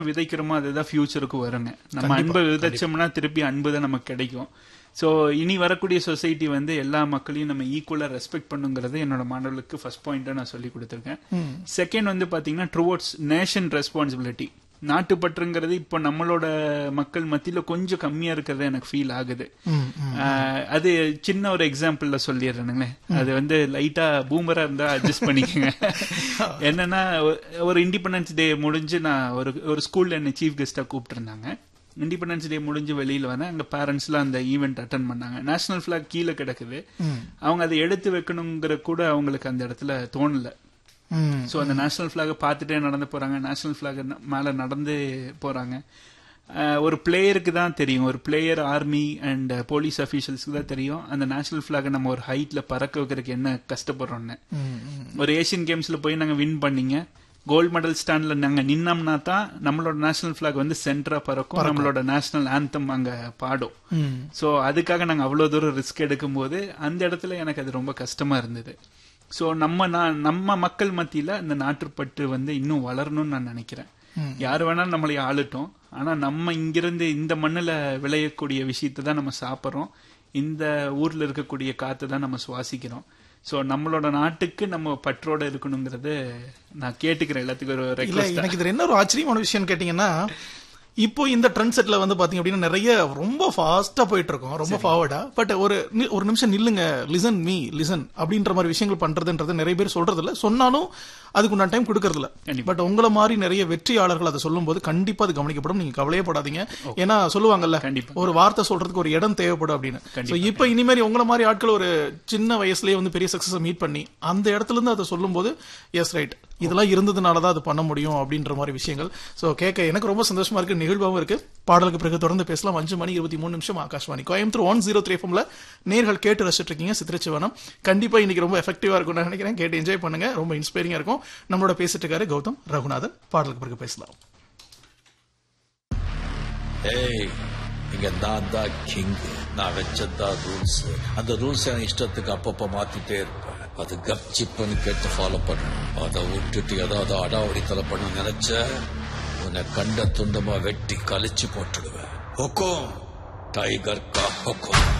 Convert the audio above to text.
விதைக்கிறோமோ அதுதான் ஃபியூச்சருக்கு வருங்க நம்ம அன்பை விதைச்சோம்னா திருப்பி அன்பு தான் நமக்கு கிடைக்கும் ஸோ இனி வரக்கூடிய சொசைட்டி வந்து எல்லா மக்களையும் நம்ம ஈக்குவலா ரெஸ்பெக்ட் பண்ணுங்கிறது என்னோட மாணவர்களுக்கு ஃபர்ஸ்ட் பாயிண்டா நான் சொல்லி கொடுத்துருக்கேன் செகண்ட் வந்து பாத்தீங்கன்னா டுவோர்ட்ஸ் நேஷன் ரெஸ்பான்சிபிலிட்டி நாட்டுப்பற்றுங்கிறது இப்போ நம்மளோட மக்கள் மத்தியில கொஞ்சம் கம்மியா இருக்கிறது எனக்கு ஃபீல் ஆகுது ஆஹ் அது சின்ன ஒரு எக்ஸாம்பிள்ல சொல்லிடுறேனுங்களே அது வந்து லைட்டா பூமரா இருந்தா அட்ஜஸ்ட் பண்ணிக்கோங்க என்னன்னா ஒ- ஒரு இண்டிபெண்டன்ஸ் டே முடிஞ்சு நான் ஒரு ஒரு ஸ்கூல்ல என்ன சீஃப் கெஸ்டா கூப்பிட்டுருந்தாங்க இண்டிபெண்டன்ஸ் டே முடிஞ்சு வெளியில வந்தேன் அங்க பேரண்ட்ஸ்லாம் அந்த ஈவெண்ட் அட்டன் பண்ணாங்க நேஷனல் பிளாக் கீழே கிடக்குது அவங்க அதை எடுத்து வைக்கணுங்கிற கூட அவங்களுக்கு அந்த இடத்துல தோணல ம். சோ அந்த நேஷனல் பிளாக பார்த்துட்டே நடந்து போறாங்க நேஷனல் பிளாக் மேல நடந்து போறாங்க அஹ் ஒரு பிளேயருக்கு தான் தெரியும் ஒரு பிளேயர் ஆர்மி அண்ட் போலீஸ் அபிஷியல்ஸ்க்கு தான் தெரியும் அந்த நேஷனல் பிளாக நம்ம ஒரு ஹைட்ல பறக்க வைக்கிறதுக்கு என்ன கஷ்டப்படுறோம்னு ம், ம். ஒரு ஏசியன் கேம்ஸ்ல போய் நாங்க வின் பண்ணீங்க கோல்ட் மெடல் ஸ்டாண்ட்ல நாங்க நின்னோம்னா தான் நம்மளோட நேஷனல் பிளாக் வந்து சென்டரா பறக்கும் நம்மளோட நேஷனல் ஆந்தம் அங்க பாடும் ம். சோ அதுக்காக நாங்க அவ்வளவு தூரம் ரிஸ்க் எடுக்கும்போது அந்த இடத்துல எனக்கு அது ரொம்ப கஷ்டமா இருந்தது சோ நம்ம நா- நம்ம மக்கள் மத்தியில இந்த நாட்டுப்பற்று வந்து இன்னும் வளரணும்னு நான் நினைக்கிறேன் யார் வேணாலும் நம்மளை ஆளட்டும் ஆனா நம்ம இங்கிருந்து இந்த மண்ணுல விளையக்கூடிய விஷயத்தை தான் நம்ம சாப்பிடுறோம் இந்த ஊர்ல இருக்கக்கூடிய காத்து தான் நம்ம சுவாசிக்கிறோம் சோ நம்மளோட நாட்டுக்கு நம்ம பற்றோட இருக்கணுங்கிறது நான் கேட்டுக்கிறேன் எல்லாத்துக்கும் ஒரு இல்ல ரெக்வஸ்ட் எனக்கு இதுல என்ன ஒரு ஆச்சரியமான விஷயம் கேட்டீங்கன்னா இப்போ இந்த ட்ரெண்ட் செட்ல வந்து பாத்தீங்க அப்படின்னா நிறைய ரொம்ப ஃபாஸ்டா போயிட்டு இருக்கோம் ரொம்ப ஃபார்வர்டா பட் ஒரு நி- ஒரு நிமிஷம் நில்லுங்க லிசன் மீ லிசன் அப்படின்ற மாதிரி விஷயங்கள் பண்றதுன்றது நிறைய பேர் சொல்றது இல்ல சொன்னாலும் அதுக்கு உண்டான டைம் கொடுக்கறது இல்ல கண்டிப்பா. பட் உங்களை மாதிரி நிறைய வெற்றியாளர்கள் அதை சொல்லும்போது கண்டிப்பா அது கவனிக்கப்படும் நீங்க கவலையே படாதீங்க ஏன்னா சொல்லுவாங்கல்ல கண்டிப்பா. ஒரு வார்த்தை சொல்றதுக்கு ஒரு இடம் தேவைப்படும் அப்படின்னு சோ இப்போ இனிமேல் உங்களை மாதிரி ஆட்கள் ஒரு சின்ன வயசுலயே வந்து பெரிய சக்சஸ் மீட் பண்ணி அந்த இடத்துல இருந்து அதை சொல்லும்போது எஸ் ரைட் இதெல்லாம் இருந்ததுனால தான் அது பண்ண முடியும் அப்படின்ற மாதிரி விஷயங்கள் சோ கேட்க எனக்கு ரொம்ப சந்தோஷமா இருக்கு நிகழ்வாகவும் இருக்கு பாடலுக்கு பிறகு தொடர்ந்து பேசலாம் அஞ்சு மணி இருபத்தி மூணு நிமிஷம் Akashvani Coimbatore one zero three எஃப்எம்ல நேர்கள் கேட்டு ரசிச்சிட்டு இருக்கீங்க சித்திரச்சிவனம் கண்டிப்பா இன்னைக்கு ரொம்ப எஃபெக்டிவா இருக்கும் நான் நினைக்கிறேன் கேட்டு என்ஜாய் பண்ணுங்க ரொம்ப இன்ஸ்பைரிங்கா இருக்கும் நம்மளோட பேசிட்டு இருக்காரு கௌதம் ரகுநாதன் பாடலுக்கு பிறகு பேசலாம் ஏய் இங்க நான் தான் கிங் நான் வச்சதான் ரூல்ஸ் அந்த ரூல்ஸ் என் இஷ்டத்துக்கு அப்பப்ப மாத்திட்டே இருப்பேன் அது கப்சிப்புன்னு கேட்டு ஃபாலோ பண்ணணும் அதை விட்டுட்டு ஏதாவது அடாவடித்தலை பண்ண நினைச்ச உன்னை கண்ட துண்டமா வெட்டி கழிச்சு போட்டுடுவேன் ஹொக்கோம் டைகர் கா ஹொக்கோம்